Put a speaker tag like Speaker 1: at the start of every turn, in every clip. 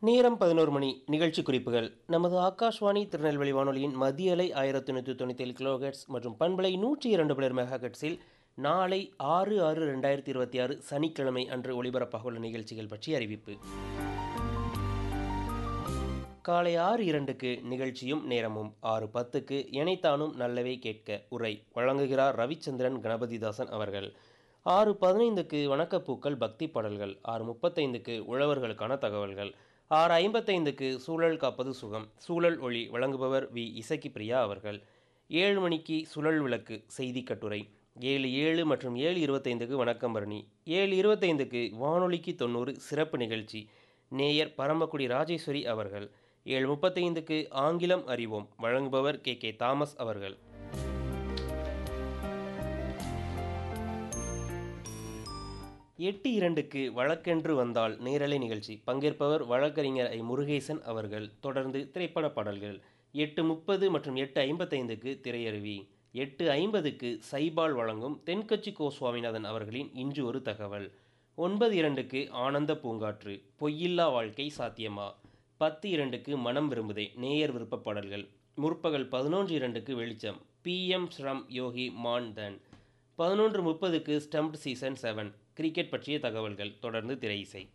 Speaker 1: நேரம் பதினோரு மணி நிகழ்ச்சி குறிப்புகள் நமது ஆகாஷ்வாணி திருநெல்வேலி வானொலியின் மத்திய அலை ஆயிரத்தி நூற்றி தொண்ணூற்றி ஏழு கிலோஹெட்ஸ் மற்றும் பண்பலை நூற்றி இரண்டு பிளர் மெகாஹெட்ஸில் நாளை ஆறு ஆறு ரெண்டாயிரத்தி இருபத்தி ஆறு சனிக்கிழமை அன்று ஒளிபரப்பாக உள்ள நிகழ்ச்சிகள் பற்றி அறிவிப்பு காலை ஆறு இரண்டுக்கு நிகழ்ச்சியும் நேரமும் ஆறு பத்துக்கு இணைத்தானும் நல்லவே கேட்க உரை வழங்குகிறார் ரவிச்சந்திரன் கணபதிதாசன் அவர்கள் ஆறு பதினைந்துக்கு வணக்கப்பூக்கள் பக்தி பாடல்கள் ஆறு முப்பத்தைந்துக்கு உழவர்களுக்கான தகவல்கள் ஆறு ஐம்பத்தைந்துக்கு சூழல் காப்பது சுகம் சூழல் ஒளி வழங்குபவர் வி இசக்கி பிரியா அவர்கள் ஏழு மணிக்கு சுழல் விளக்கு செய்தி கட்டுரை ஏழு ஏழு மற்றும் ஏழு இருபத்தைந்துக்கு வணக்கம் பரணி ஏழு இருபத்தைந்துக்கு வானொலிக்கு தொண்ணூறு சிறப்பு நிகழ்ச்சி நேயர் பரமக்குடி ராஜேஸ்வரி அவர்கள் ஏழு முப்பத்தைந்துக்கு ஆங்கிலம் அறிவோம் வழங்குபவர் கே கே தாமஸ் அவர்கள் எட்டு இரண்டுக்கு வழக்கென்று வந்தால் நேரலை நிகழ்ச்சி பங்கேற்பவர் வழக்கறிஞர் ஐ முருகேசன் அவர்கள் தொடர்ந்து திரைப்பட பாடல்கள் எட்டு முப்பது மற்றும் எட்டு ஐம்பத்தைந்துக்கு திரையருவி எட்டு ஐம்பதுக்கு சைபால் வழங்கும் தென்கட்சி கோ சுவாமிநாதன் அவர்களின் இன்று ஒரு தகவல் ஒன்பது இரண்டுக்கு ஆனந்த பூங்காற்று பொய்யில்லா வாழ்க்கை சாத்தியமா பத்து இரண்டுக்கு மனம் விரும்புதே நேயர் விருப்ப பாடல்கள் முற்பகல் பதினொன்று இரண்டுக்கு வெளிச்சம் பிஎம் ஸ்ரம் யோகி மான் தன் பதினொன்று முப்பதுக்கு ஸ்டம்ப்ட் சீசன் செவன் கிரிக்கெட் பற்றிய தகவல்கள் தொடர்ந்து திரை இசை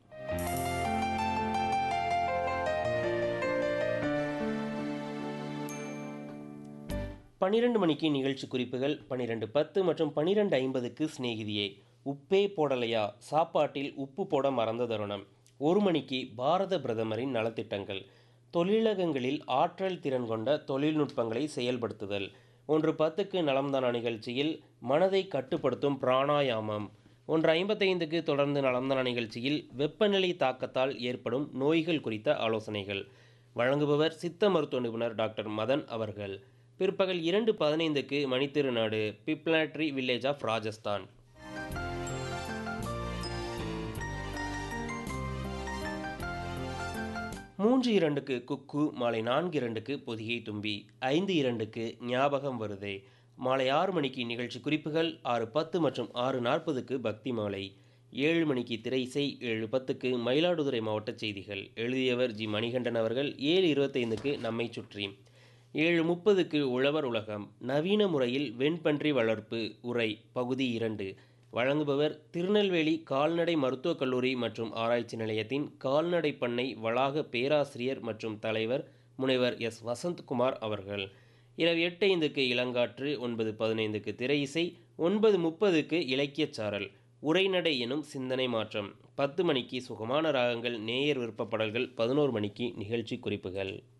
Speaker 1: பன்னிரண்டு மணிக்கு நிகழ்ச்சி குறிப்புகள் பன்னிரெண்டு பத்து மற்றும் பன்னிரெண்டு ஐம்பதுக்கு சிநேகிதியே உப்பே போடலையா சாப்பாட்டில் உப்பு போட மறந்த தருணம் ஒரு மணிக்கு பாரத பிரதமரின் நலத்திட்டங்கள் தொழிலகங்களில் ஆற்றல் திறன் கொண்ட தொழில்நுட்பங்களை செயல்படுத்துதல் ஒன்று பத்துக்கு நலம்தானா நிகழ்ச்சியில் மனதை கட்டுப்படுத்தும் பிராணாயாமம் ஒன்று ஐம்பத்தைந்துக்கு தொடர்ந்து நலம்தானா நிகழ்ச்சியில் வெப்பநிலை தாக்கத்தால் ஏற்படும் நோய்கள் குறித்த ஆலோசனைகள் வழங்குபவர் சித்த மருத்துவ நிபுணர் டாக்டர் மதன் அவர்கள் பிற்பகல் இரண்டு பதினைந்துக்கு மணித்திருநாடு பிப்லாட்ரி வில்லேஜ் ஆஃப் ராஜஸ்தான் மூன்று இரண்டுக்கு குக்கு மாலை நான்கு இரண்டுக்கு பொதிகை தும்பி ஐந்து இரண்டுக்கு ஞாபகம் வருதே மாலை ஆறு மணிக்கு நிகழ்ச்சி குறிப்புகள் ஆறு பத்து மற்றும் ஆறு நாற்பதுக்கு பக்தி மாலை ஏழு மணிக்கு திரை இசை ஏழு பத்துக்கு மயிலாடுதுறை மாவட்ட செய்திகள் எழுதியவர் ஜி மணிகண்டன் அவர்கள் ஏழு இருபத்தைந்துக்கு நம்மை சுற்றி ஏழு முப்பதுக்கு உழவர் உலகம் நவீன முறையில் வெண்பன்றி வளர்ப்பு உரை பகுதி இரண்டு வழங்குபவர் திருநெல்வேலி கால்நடை மருத்துவக் கல்லூரி மற்றும் ஆராய்ச்சி நிலையத்தின் கால்நடை பண்ணை வளாக பேராசிரியர் மற்றும் தலைவர் முனைவர் எஸ் வசந்த்குமார் அவர்கள் இரவு எட்டு ஐந்துக்கு இளங்காற்று ஒன்பது பதினைந்துக்கு திரை இசை ஒன்பது முப்பதுக்கு இலக்கியச் சாரல் உரைநடை எனும் சிந்தனை மாற்றம் பத்து மணிக்கு சுகமான ராகங்கள் நேயர் விருப்பப்படல்கள் பதினோரு மணிக்கு நிகழ்ச்சி குறிப்புகள்